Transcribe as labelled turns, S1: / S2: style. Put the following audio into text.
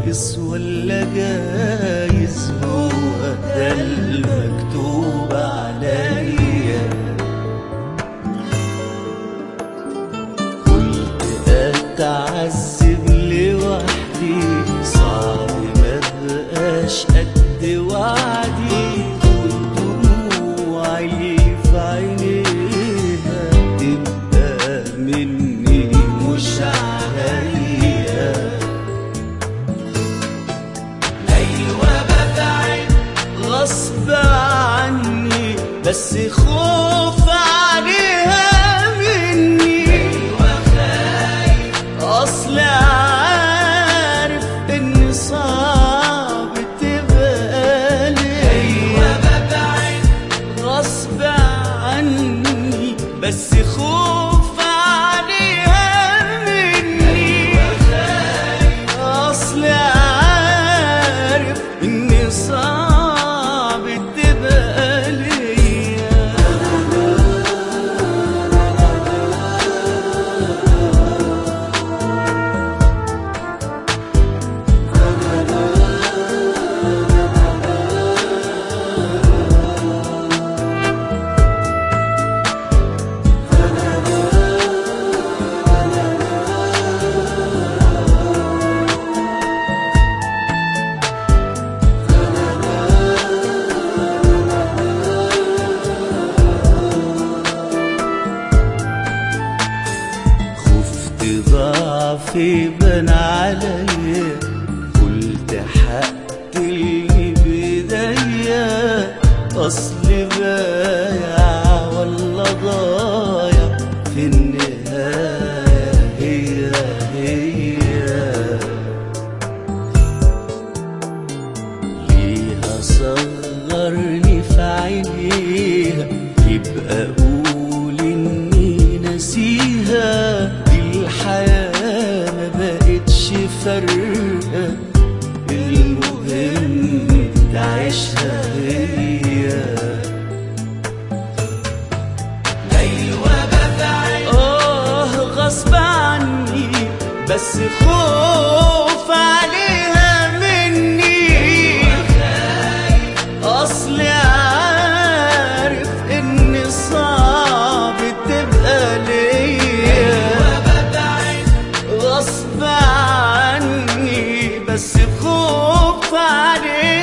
S1: ناقص ولا جايز هو ده المكتوب عليا قلت اتعذب لوحدي صعب ما بقاش قد وعدي والدموع اللي في عينيها تبقى مني مش عليا ايوه ببعد غصب عني بس خوف عليها مني ايوه خايف اصل عارف ان صعب تبقى لي ايوه ببعد غصب عني بس خوف عليها مني اصل عارف ان صعب تبقى ليا خفت ضعفي بان عليا قلت هقتلني بايديا اصل بايع ولا ضايع في النهايه هي هي ليها صغرني في عينيها يبقى قول اني نسيها دي الحياة ما بقتش فارقة المهم تعيشها هي ايوه ببعد اه غصب عني بس خوف عليها مني اصل عارف ان صعب تبقى ليا غصب عني بس خوف عليها